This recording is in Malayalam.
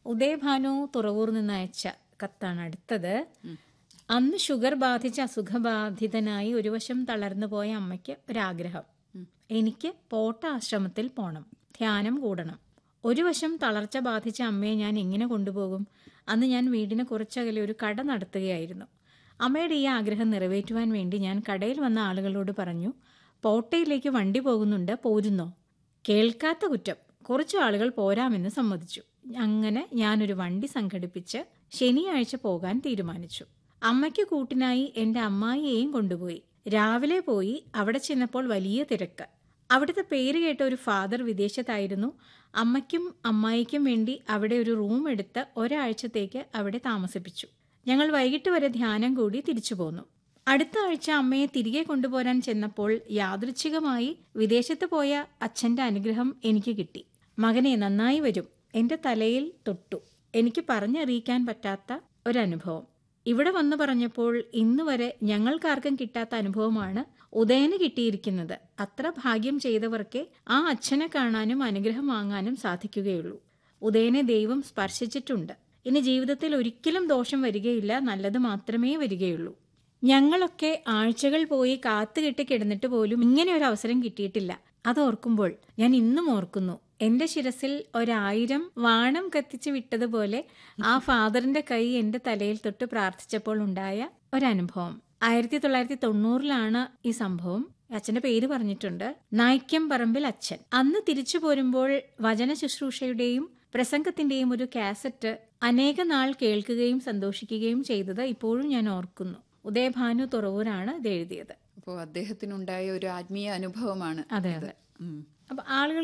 ഉദയഭാനു തുറവൂർ നിന്ന് അയച്ച കത്താണ് അടുത്തത് അന്ന് ഷുഗർ ബാധിച്ച അസുഖബാധിതനായി ഒരു വശം തളർന്നു പോയ അമ്മയ്ക്ക് ഒരാഗ്രഹം എനിക്ക് പോട്ട ആശ്രമത്തിൽ പോണം ധ്യാനം കൂടണം ഒരു വശം തളർച്ച ബാധിച്ച അമ്മയെ ഞാൻ എങ്ങനെ കൊണ്ടുപോകും അന്ന് ഞാൻ വീടിന് കുറച്ചകലെ ഒരു കട നടത്തുകയായിരുന്നു അമ്മയുടെ ഈ ആഗ്രഹം നിറവേറ്റുവാൻ വേണ്ടി ഞാൻ കടയിൽ വന്ന ആളുകളോട് പറഞ്ഞു പോട്ടയിലേക്ക് വണ്ടി പോകുന്നുണ്ട് പോരുന്നോ കേൾക്കാത്ത കുറ്റം കുറച്ചു ആളുകൾ പോരാമെന്ന് സമ്മതിച്ചു അങ്ങനെ ഞാനൊരു വണ്ടി സംഘടിപ്പിച്ച് ശനിയാഴ്ച പോകാൻ തീരുമാനിച്ചു അമ്മയ്ക്ക് കൂട്ടിനായി എൻ്റെ അമ്മായിയെയും കൊണ്ടുപോയി രാവിലെ പോയി അവിടെ ചെന്നപ്പോൾ വലിയ തിരക്ക് അവിടുത്തെ പേര് കേട്ട ഒരു ഫാദർ വിദേശത്തായിരുന്നു അമ്മയ്ക്കും അമ്മായിക്കും വേണ്ടി അവിടെ ഒരു റൂം എടുത്ത് ഒരാഴ്ചത്തേക്ക് അവിടെ താമസിപ്പിച്ചു ഞങ്ങൾ വൈകിട്ട് വരെ ധ്യാനം കൂടി തിരിച്ചു പോന്നു അടുത്ത ആഴ്ച അമ്മയെ തിരികെ കൊണ്ടുപോരാൻ ചെന്നപ്പോൾ യാദൃച്ഛികമായി വിദേശത്ത് പോയ അച്ഛൻ്റെ അനുഗ്രഹം എനിക്ക് കിട്ടി മകനെ നന്നായി വരും എൻ്റെ തലയിൽ തൊട്ടു എനിക്ക് പറഞ്ഞറിയിക്കാൻ പറ്റാത്ത ഒരനുഭവം ഇവിടെ വന്നു പറഞ്ഞപ്പോൾ ഇന്ന് വരെ ഞങ്ങൾക്കാർക്കും കിട്ടാത്ത അനുഭവമാണ് ഉദയന് കിട്ടിയിരിക്കുന്നത് അത്ര ഭാഗ്യം ചെയ്തവർക്കേ ആ അച്ഛനെ കാണാനും അനുഗ്രഹം വാങ്ങാനും സാധിക്കുകയുള്ളൂ ഉദയനെ ദൈവം സ്പർശിച്ചിട്ടുണ്ട് ഇനി ജീവിതത്തിൽ ഒരിക്കലും ദോഷം വരികയില്ല നല്ലത് മാത്രമേ വരികയുള്ളൂ ഞങ്ങളൊക്കെ ആഴ്ചകൾ പോയി കാത്തുകെട്ടി കിടന്നിട്ട് പോലും ഇങ്ങനെ ഒരു അവസരം കിട്ടിയിട്ടില്ല അതോർക്കുമ്പോൾ ഞാൻ ഇന്നും ഓർക്കുന്നു എന്റെ ശിരസിൽ ഒരായിരം വാണം കത്തിച്ച് വിട്ടതുപോലെ ആ ഫാദറിന്റെ കൈ എന്റെ തലയിൽ തൊട്ട് പ്രാർത്ഥിച്ചപ്പോൾ ഉണ്ടായ ഒരനുഭവം ആയിരത്തി തൊള്ളായിരത്തി തൊണ്ണൂറിലാണ് ഈ സംഭവം അച്ഛന്റെ പേര് പറഞ്ഞിട്ടുണ്ട് നായ്ക്കം പറമ്പിൽ അച്ഛൻ അന്ന് തിരിച്ചു പോരുമ്പോൾ വചന ശുശ്രൂഷയുടെയും പ്രസംഗത്തിന്റെയും ഒരു കാസറ്റ് അനേക നാൾ കേൾക്കുകയും സന്തോഷിക്കുകയും ചെയ്തത് ഇപ്പോഴും ഞാൻ ഓർക്കുന്നു ഉദയഭാനു തുറവൂരാണ് ഇത് എഴുതിയത് അപ്പോൾ അദ്ദേഹത്തിനുണ്ടായ ഒരു ആത്മീയ അനുഭവമാണ് അതെ ഇത്. അതെ ഉം. അപ്പൊ ആളുകൾ